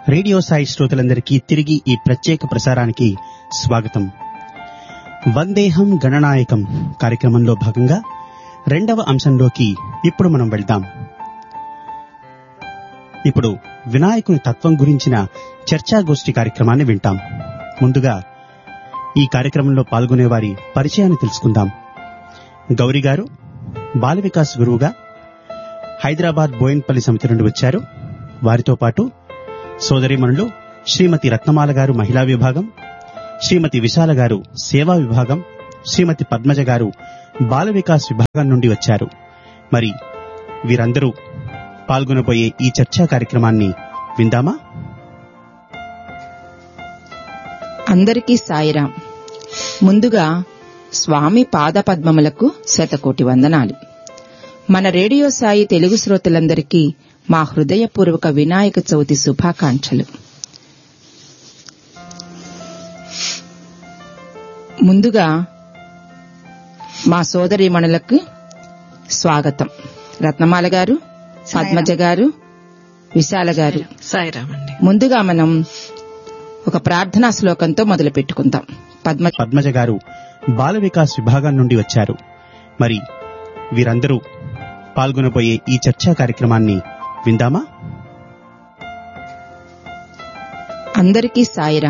radio Sai శ్రోతలందరికీ తిరిగి ఈ ప్రత్యేక ప్రసారానికి స్వాగతం వందేహం గణనాయకం కార్యక్రమంలో భాగంగా రెండవ అంశంలోకి ఇప్పుడు మనం వెళ్దాం ఇప్పుడు వినాయకుని తత్వం గురించిన చర్చాగోష్ఠి కార్యక్రమాన్ని వింటాం ముందుగా ఈ కార్యక్రమంలో పాల్గొనే వారి పరిచయాన్ని తెలుసుకుందాం గౌరీ గారు బాల వికాస్ గురువుగా హైదరాబాద్ బోయిన్పల్లి సమితి నుండి వచ్చారు వారితో పాటు సోదరిమణులు శ్రీమతి రత్నమాల గారు మహిళా విభాగం శ్రీమతి విశాల గారు సేవా విభాగం శ్రీమతి పద్మజ గారు బాల వికాస్ విభాగం నుండి వచ్చారు మరి వీరందరూ పాల్గొనబోయే ఈ చర్చా కార్యక్రమాన్ని విందామా అందరికీ సాయిరాం ముందుగా స్వామి పాదపద్మములకు శతకోటి వందనాలు మన రేడియో సాయి తెలుగు శ్రోతలందరికీ మా హృదయపూర్వక వినాయక చవితి శుభాకాంక్షలు ముందుగా మా సోదరీమణులకు స్వాగతం రత్నమాల గారు పద్మజ గారు విశాల గారు సాయిరామండి ముందుగా మనం ఒక ప్రార్థనా శ్లోకంతో మొదలు పెట్టుకుందాం పద్మ పద్మజ గారు బాల వికాస్ విభాగం నుండి వచ్చారు మరి వీరందరూ పాల్గొనబోయే ఈ చర్చా కార్యక్రమాన్ని విందామా అందరికీ సాయిరాం